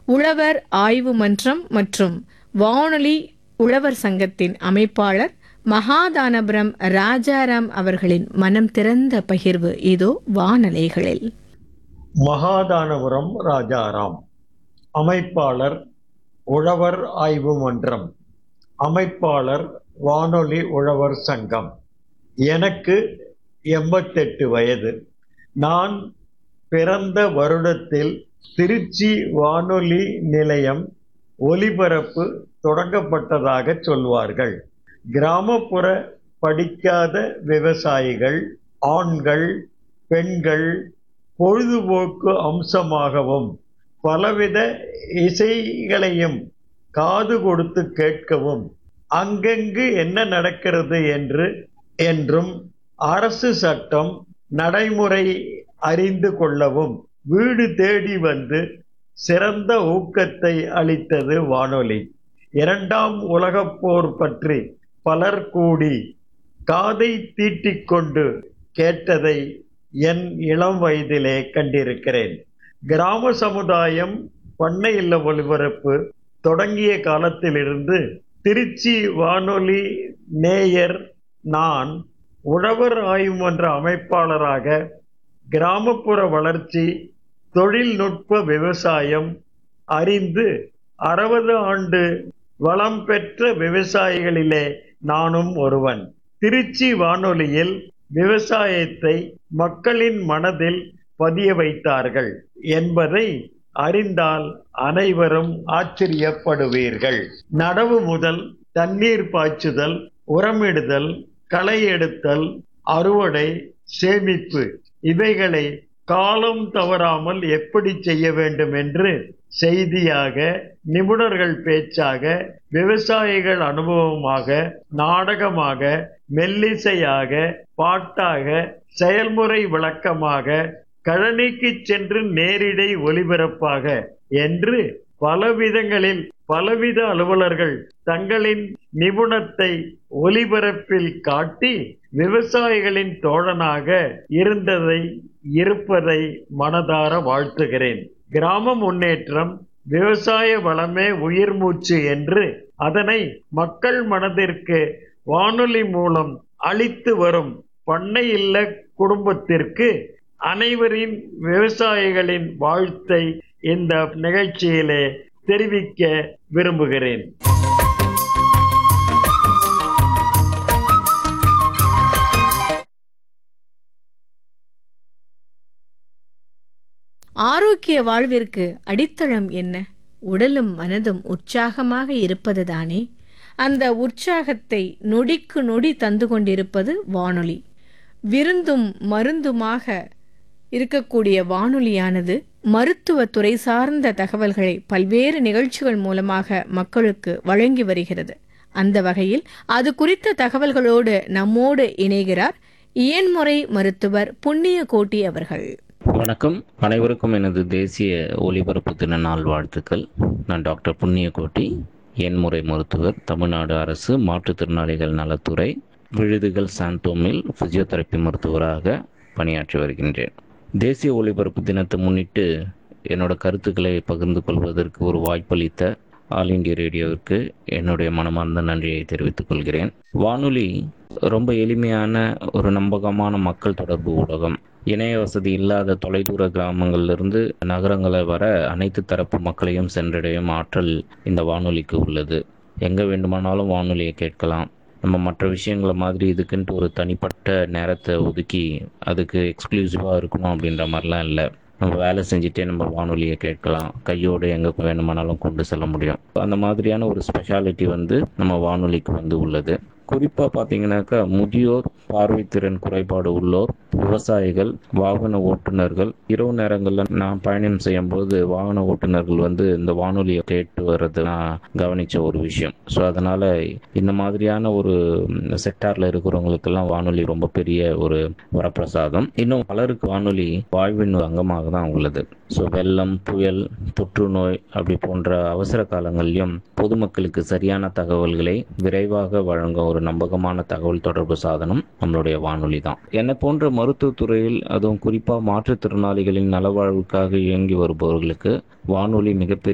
உழவர் ஆய்வு மன்றம் மற்றும் வானொலி உழவர் சங்கத்தின் அமைப்பாளர் மகாதானபுரம் ராஜாராம் அவர்களின் மனம் திறந்த பகிர்வு இதோ வானலைகளில் மகாதானபுரம் ராஜாராம் அமைப்பாளர் உழவர் ஆய்வு மன்றம் அமைப்பாளர் வானொலி உழவர் சங்கம் எனக்கு எண்பத்தெட்டு வயது நான் பிறந்த வருடத்தில் திருச்சி வானொலி நிலையம் ஒலிபரப்பு தொடங்கப்பட்டதாக சொல்வார்கள் கிராமப்புற படிக்காத விவசாயிகள் ஆண்கள் பெண்கள் பொழுதுபோக்கு அம்சமாகவும் பலவித இசைகளையும் காது கொடுத்து கேட்கவும் அங்கங்கு என்ன நடக்கிறது என்று என்றும் அரசு சட்டம் நடைமுறை அறிந்து கொள்ளவும் வீடு தேடி வந்து சிறந்த ஊக்கத்தை அளித்தது வானொலி இரண்டாம் உலகப் போர் பற்றி பலர் கூடி காதை தீட்டிக்கொண்டு கேட்டதை என் இளம் வயதிலே கண்டிருக்கிறேன் கிராம சமுதாயம் பண்ணை இல்ல ஒலிபரப்பு தொடங்கிய காலத்திலிருந்து திருச்சி வானொலி நேயர் நான் உழவர் ஆய்வு மன்ற அமைப்பாளராக கிராமப்புற வளர்ச்சி தொழில்நுட்ப விவசாயம் அறிந்து அறுபது ஆண்டு வளம் பெற்ற விவசாயிகளிலே நானும் ஒருவன் திருச்சி வானொலியில் விவசாயத்தை மக்களின் மனதில் பதிய வைத்தார்கள் என்பதை அறிந்தால் அனைவரும் ஆச்சரியப்படுவீர்கள் நடவு முதல் தண்ணீர் பாய்ச்சுதல் உரமிடுதல் களை எடுத்தல் அறுவடை சேமிப்பு இவைகளை காலம் தவறாமல் எப்படி செய்ய வேண்டும் என்று செய்தியாக நிபுணர்கள் பேச்சாக விவசாயிகள் அனுபவமாக நாடகமாக மெல்லிசையாக பாட்டாக செயல்முறை விளக்கமாக கழனிக்கு சென்று நேரிடை ஒலிபரப்பாக என்று பலவிதங்களில் பலவித அலுவலர்கள் தங்களின் நிபுணத்தை ஒலிபரப்பில் காட்டி விவசாயிகளின் தோழனாக இருந்ததை இருப்பதை மனதார வாழ்த்துகிறேன் கிராம முன்னேற்றம் விவசாய வளமே உயிர் மூச்சு என்று அதனை மக்கள் மனதிற்கு வானொலி மூலம் அளித்து வரும் பண்ணை இல்ல குடும்பத்திற்கு அனைவரின் விவசாயிகளின் வாழ்த்தை இந்த நிகழ்ச்சியிலே தெரிவிக்க விரும்புகிறேன் ஆரோக்கிய வாழ்விற்கு அடித்தளம் என்ன உடலும் மனதும் உற்சாகமாக இருப்பதுதானே அந்த உற்சாகத்தை நொடிக்கு நொடி தந்து கொண்டிருப்பது வானொலி விருந்தும் மருந்துமாக இருக்கக்கூடிய வானொலியானது மருத்துவ துறை சார்ந்த தகவல்களை பல்வேறு நிகழ்ச்சிகள் மூலமாக மக்களுக்கு வழங்கி வருகிறது அந்த வகையில் அது குறித்த தகவல்களோடு நம்மோடு இணைகிறார் இயன்முறை மருத்துவர் புண்ணிய கோட்டி அவர்கள் வணக்கம் அனைவருக்கும் எனது தேசிய ஒலிபரப்பு தின நாள் வாழ்த்துக்கள் நான் டாக்டர் புண்ணியகோட்டி எண்முறை மருத்துவர் தமிழ்நாடு அரசு மாற்றுத்திறனாளிகள் நலத்துறை விழுதுகள் சாந்தோமில் பிசியோதெரப்பி மருத்துவராக பணியாற்றி வருகின்றேன் தேசிய ஒலிபரப்பு தினத்தை முன்னிட்டு என்னோட கருத்துக்களை பகிர்ந்து கொள்வதற்கு ஒரு வாய்ப்பளித்த ஆல் இண்டியா ரேடியோவிற்கு என்னுடைய மனமார்ந்த நன்றியை தெரிவித்துக் கொள்கிறேன் வானொலி ரொம்ப எளிமையான ஒரு நம்பகமான மக்கள் தொடர்பு ஊடகம் இணைய வசதி இல்லாத தொலைதூர கிராமங்களிலிருந்து நகரங்களை வர அனைத்து தரப்பு மக்களையும் சென்றடையும் ஆற்றல் இந்த வானொலிக்கு உள்ளது எங்கே வேண்டுமானாலும் வானொலியை கேட்கலாம் நம்ம மற்ற விஷயங்களை மாதிரி இதுக்குன்ட்டு ஒரு தனிப்பட்ட நேரத்தை ஒதுக்கி அதுக்கு எக்ஸ்க்ளூசிவாக இருக்கணும் அப்படின்ற மாதிரிலாம் இல்லை நம்ம வேலை செஞ்சுட்டே நம்ம வானொலியை கேட்கலாம் கையோடு எங்கே வேணுமானாலும் கொண்டு செல்ல முடியும் அந்த மாதிரியான ஒரு ஸ்பெஷாலிட்டி வந்து நம்ம வானொலிக்கு வந்து உள்ளது குறிப்பாக பார்த்தீங்கன்னாக்கா முதியோர் பார்வைத்திறன் குறைபாடு உள்ளோர் விவசாயிகள் வாகன ஓட்டுநர்கள் இரவு நேரங்களில் நான் பயணம் செய்யும்போது வாகன ஓட்டுநர்கள் வந்து இந்த வானொலியை கேட்டு வர்றது நான் கவனித்த ஒரு விஷயம் ஸோ அதனால் இந்த மாதிரியான ஒரு செக்டாரில் இருக்கிறவங்களுக்கெல்லாம் வானொலி ரொம்ப பெரிய ஒரு வரப்பிரசாதம் இன்னும் பலருக்கு வானொலி வாழ்வின் அங்கமாக தான் உள்ளது ஸோ வெள்ளம் புயல் தொற்று நோய் அப்படி போன்ற அவசர காலங்களிலும் பொதுமக்களுக்கு சரியான தகவல்களை விரைவாக வழங்கும் ஒரு நம்பகமான தகவல் தொடர்பு சாதனம் நம்மளுடைய வானொலி தான் என்னை போன்ற மருத்துவத்துறையில் அதுவும் குறிப்பாக மாற்றுத்திறனாளிகளின் நலவாழ்வுக்காக இயங்கி வருபவர்களுக்கு வானொலி மிகப்பெரிய